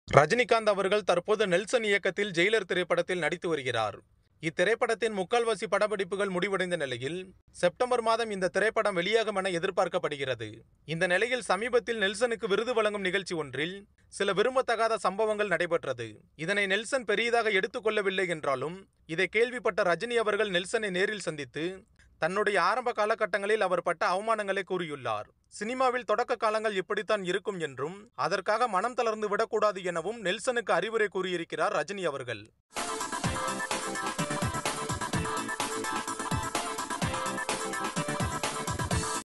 ரஜினிகாந்த் அவர்கள் தற்போது நெல்சன் இயக்கத்தில் ஜெயிலர் திரைப்படத்தில் நடித்து வருகிறார் இத்திரைப்படத்தின் முக்கால்வாசி படப்பிடிப்புகள் முடிவடைந்த நிலையில் செப்டம்பர் மாதம் இந்த திரைப்படம் வெளியாகும் என எதிர்பார்க்கப்படுகிறது இந்த நிலையில் சமீபத்தில் நெல்சனுக்கு விருது வழங்கும் நிகழ்ச்சி ஒன்றில் சில விரும்பத்தகாத சம்பவங்கள் நடைபெற்றது இதனை நெல்சன் பெரியதாக எடுத்துக்கொள்ளவில்லை என்றாலும் இதை கேள்விப்பட்ட ரஜினி அவர்கள் நெல்சனை நேரில் சந்தித்து தன்னுடைய ஆரம்ப காலகட்டங்களில் அவர் பட்ட அவமானங்களை கூறியுள்ளார் சினிமாவில் தொடக்க காலங்கள் இப்படித்தான் இருக்கும் என்றும் அதற்காக மனம் தளர்ந்து விடக்கூடாது எனவும் நெல்சனுக்கு அறிவுரை கூறியிருக்கிறார் ரஜினி அவர்கள்